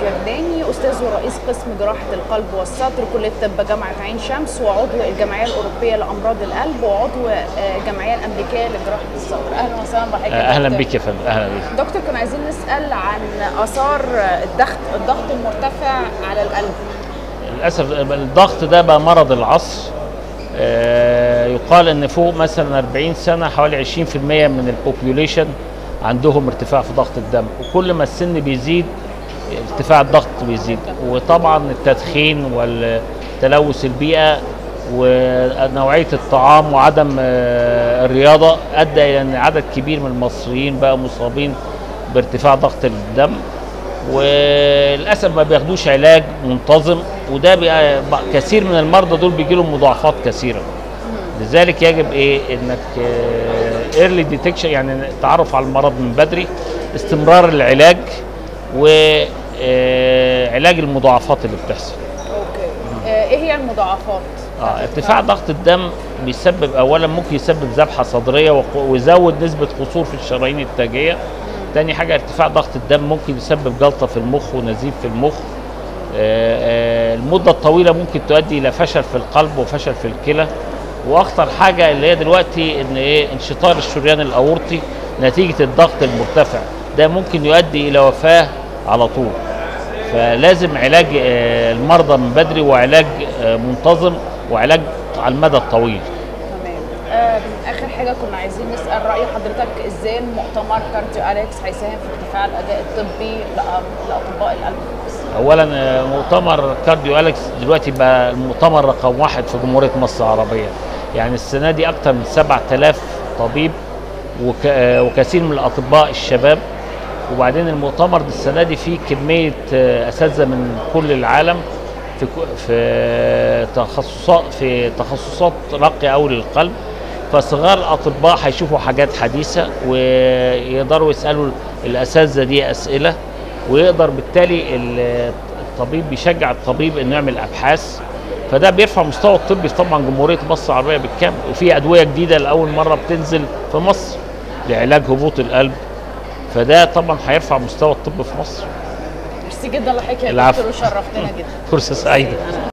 الجرداني استاذ ورئيس قسم جراحه القلب والصدر كليه طب جامعه عين شمس وعضو الجمعيه الاوروبيه لامراض القلب وعضو آه، الجمعيه الامريكيه لجراحه الصدر اهلا وسهلا بحضرتك يا اهلا دكتور. بك يا فندم اهلا بك دكتور كنا عايزين نسال عن اثار الضغط الضغط المرتفع على القلب للاسف الضغط ده بقى مرض العصر آه، يقال ان فوق مثلا 40 سنه حوالي 20% من البوبيوليشن عندهم ارتفاع في ضغط الدم وكل ما السن بيزيد ارتفاع الضغط بيزيد وطبعا التدخين والتلوث البيئه ونوعيه الطعام وعدم آه، الرياضه ادى الى ان عدد كبير من المصريين بقى مصابين بارتفاع ضغط الدم وللاسف ما بياخدوش علاج منتظم وده بقى بقى كثير من المرضى دول بيجي لهم مضاعفات كثيره لذلك يجب ايه انك ايرلي ديتكشن يعني التعرف على المرض من بدري استمرار العلاج وعلاج المضاعفات اللي بتحصل اوكي آه، ايه هي المضاعفات اه ارتفاع ضغط الدم بيسبب اولا ممكن يسبب ذبحه صدريه وق- ويزود نسبه قصور في الشرايين التاجيه تاني حاجه ارتفاع ضغط الدم ممكن يسبب جلطه في المخ ونزيف في المخ آه، آه، المده الطويله ممكن تؤدي الى فشل في القلب وفشل في الكلى واخطر حاجه اللي هي دلوقتي ان ايه انشطار الشريان الاورطي نتيجه الضغط المرتفع ده ممكن يؤدي الى وفاه على طول فلازم علاج آه، المرضى من بدري وعلاج آه، منتظم وعلاج على المدى الطويل تمام آه، اخر حاجه كنا عايزين نسال راي حضرتك ازاي المؤتمر كارديو اليكس هيساهم في ارتفاع الاداء الطبي لأ- لاطباء القلب في مصر اولا آه، مؤتمر كارديو اليكس دلوقتي بقى المؤتمر رقم واحد في جمهوريه مصر العربيه يعني السنه دي اكثر من 7000 طبيب وك... آه، وكثير من الاطباء الشباب وبعدين المؤتمر ده السنه دي فيه كميه آه، اساتذه من كل العالم في كو- في تخصصات في تخصصات راقيه قوي للقلب فصغار الاطباء هيشوفوا حاجات حديثه ويقدروا يسالوا الاساتذه دي اسئله ويقدر بالتالي ال- الطبيب بيشجع الطبيب انه يعمل ابحاث فده بيرفع مستوى الطب طبعا جمهوريه مصر العربيه بالكامل وفي ادويه جديده لاول مره بتنزل في مصر لعلاج هبوط القلب فده طبعا هيرفع مستوى الطب في مصر ميرسي جدا لحضرتك يا العفو. دكتور وشرفتنا جدا فرصه سعيده